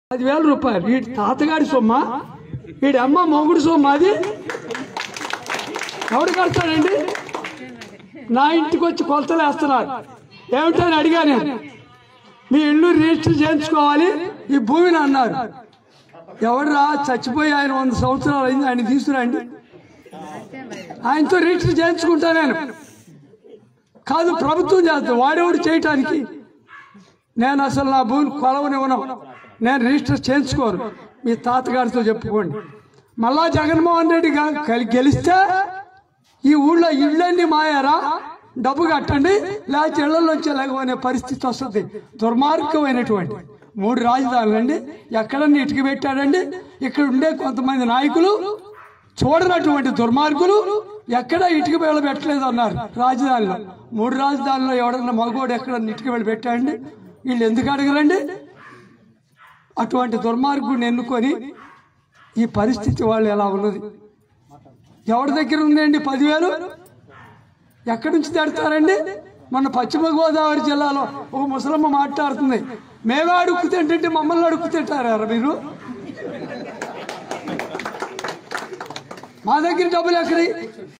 పదివేల రూపాయలు వీడి తాతగారి సొమ్మ వీడి అమ్మ మొగుడు సొమ్మ అది ఎవడు కడతాడండి నా ఇంటికి వచ్చి కొలతలు వేస్తున్నారు ఏమిటని అడిగా నేను మీ ఇల్లు రిజిస్టర్ చేయించుకోవాలి ఈ భూమిని అన్నారు ఎవడరా చచ్చిపోయి ఆయన వంద సంవత్సరాలు అయింది ఆయన తీసుకురండి ఆయనతో రిజిస్టర్ చేయించుకుంటా నేను కాదు ప్రభుత్వం చేస్తుంది వాడెవడు చేయటానికి నేను అసలు నా భూమిని కొలవనివ్వను నేను రిజిస్టర్ చేయించుకోను మీ తాతగారితో చెప్పుకోండి మళ్ళా జగన్మోహన్ రెడ్డి గా- కలి- గెలిస్తే ఈ ఊళ్ళో ఇళ్ళన్నీ మాయారా డబ్బు కట్టండి లేకపోతే ఇళ్లలోంచి లేకపోనే పరిస్థితి వస్తుంది దుర్మార్గమైనటువంటి మూడు రాజధానులండి ఎక్కడన్నా ఇటుక పెట్టాడండి ఇక్కడ ఉండే కొంతమంది నాయకులు చూడనటువంటి దుర్మార్గులు ఎక్కడ ఇటుక వేళ పెట్టలేదు అన్నారు రాజధానిలో మూడు రాజధానిలో ఎవడన్నా మగోడు ఎక్కడ ఇటుక వేళ పెట్టాడండి వీళ్ళు ఎందుకు అడగరండి అటువంటి దుర్మార్గుడిని ఎన్నుకొని ఈ పరిస్థితి వాళ్ళు ఎలా ఉన్నది ఎవరి దగ్గర ఉందండి పదివేలు ఎక్కడి నుంచి తడతారండి మన పశ్చిమ గోదావరి జిల్లాలో ఒక ముసలమ్మ మాట్లాడుతుంది మేమే అడుక్కు తింటుంటే మమ్మల్ని అడుక్కు తింటారా మీరు మా దగ్గర డబ్బులు ఎక్కడి